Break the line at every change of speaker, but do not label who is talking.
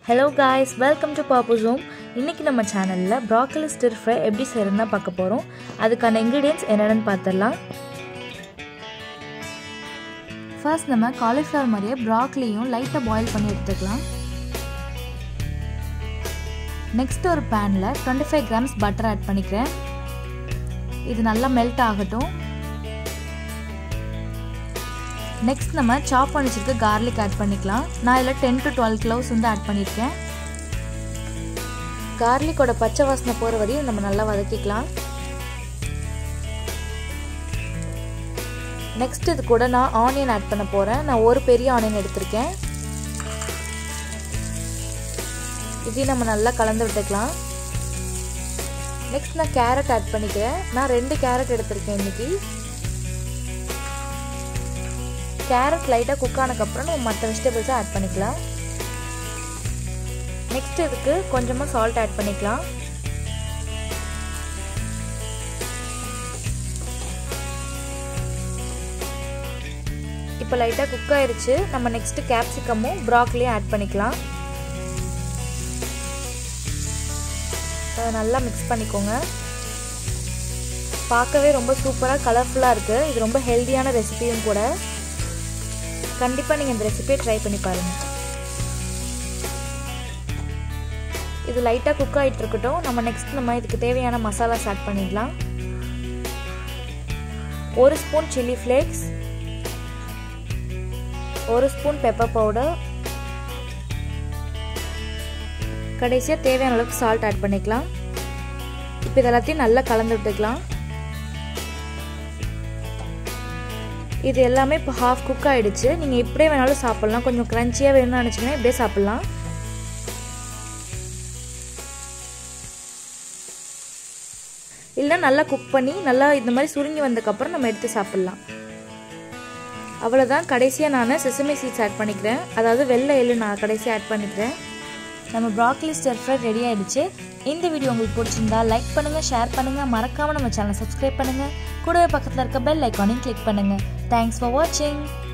hello guys welcome to Pappu zoom இன்றைக்கி நம்ம சேனலில் ப்ராக்கலி ஸ்டிர் ஃப்ரை எப்படி செய்யறதுன்னு தான் பார்க்க போகிறோம் அதுக்கான இன்க்ரீடியன்ஸ் என்னென்னு பார்த்துடலாம் ஃபர்ஸ்ட் நம்ம காலிஃப்ளவர் மாதிரியே ப்ராக்லியும் லைட்டாக பாயில் பண்ணி எடுத்துக்கலாம் நெக்ஸ்ட் ஒரு பேனில் twenty five grams butter add பண்ணிக்கிறேன் இது நல்லா மெல்ட் ஆகட்டும் நெக்ஸ்ட் நம்ம சாப் பண்ணி வச்சுருக்க கார்லிக் ஆட் பண்ணிக்கலாம் நான் இதில் டென் டு டுவெல் க்ளவுஸ் வந்து ஆட் பண்ணியிருக்கேன் கார்லிக்கோட பச்சை வாசனை போகிற வரையும் நம்ம நல்லா வதக்கிக்கலாம் நெக்ஸ்ட் இது கூட நான் ஆனியன் ஆட் பண்ண போகிறேன் நான் ஒரு பெரிய ஆனியன் எடுத்திருக்கேன் இதையும் நம்ம நல்லா கலந்து விட்டுக்கலாம் நெக்ஸ்ட் நான் கேரட் ஆட் பண்ணிக்கிறேன் நான் ரெண்டு கேரட் எடுத்திருக்கேன் இன்றைக்கி கேரட் லைட்டாக குக் ஆனதுக்கப்புறம் நம்ம மற்ற வெஜிடபிள்ஸை ஆட் பண்ணிக்கலாம் நெக்ஸ்ட் இதுக்கு கொஞ்சமாக சால்ட் ஆட் பண்ணிக்கலாம் இப்போ லைட்டாக குக் ஆயிடுச்சு நம்ம நெக்ஸ்ட் கேப்சிகமும் ப்ராக்லியும் ஆட் பண்ணிக்கலாம் அதை நல்லா மிக்ஸ் பண்ணிக்கோங்க பார்க்கவே ரொம்ப சூப்பராக கலர்ஃபுல்லாக இருக்குது இது ரொம்ப ஹெல்த்தியான ரெசிபியும் கூட கண்டிப்பாக நீங்கள் இந்த ரெசிபியை ட்ரை பண்ணி பாருங்கள் இது லைட்டாக குக் ஆகிட்டு இருக்கட்டும் நம்ம நெக்ஸ்ட் நம்ம இதுக்கு தேவையான மசாலாஸ் ஆட் பண்ணிடலாம் ஒரு ஸ்பூன் சில்லி ஃப்ளேக்ஸ் ஒரு ஸ்பூன் பெப்பர் பவுடர் கடைசியாக தேவையான அளவுக்கு சால்ட் ஆட் பண்ணிக்கலாம் இப்போ இது எல்லாத்தையும் நல்லா கலந்து விட்டுக்கலாம் இது எல்லாமே இப்போ ஹாஃப் குக் ஆகிடுச்சு நீங்கள் இப்படியே வேணாலும் சாப்பிட்லாம் கொஞ்சம் க்ரன்ச்சியாக வேணும்னு நினச்சிங்கன்னா இப்படியே சாப்பிட்லாம் இல்லை நல்லா குக் பண்ணி நல்லா இந்த மாதிரி சுருங்கி வந்ததுக்கப்புறம் நம்ம எடுத்து சாப்பிட்லாம் அவ்வளோதான் கடைசியாக நான் செசமி சீட்ஸ் ஆட் பண்ணிக்கிறேன் அதாவது வெள்ளை எள்ளு நான் கடைசியாக ஆட் பண்ணிக்கிறேன் நம்ம ப்ராக்லி ஸ்டர் ஃப்ரை ரெடி ஆகிடுச்சு இந்த வீடியோ உங்களுக்கு பிடிச்சிருந்தா லைக் பண்ணுங்கள் ஷேர் பண்ணுங்கள் மறக்காமல் நம்ம சேனலை சப்ஸ்கிரைப் பண்ணுங்கள் கூடவே பக்கத்தில் இருக்க பெல் ஐக்கானையும் கிளிக் பண்ணுங்கள் தேங்க்ஸ் ஃபார் வாட்சிங்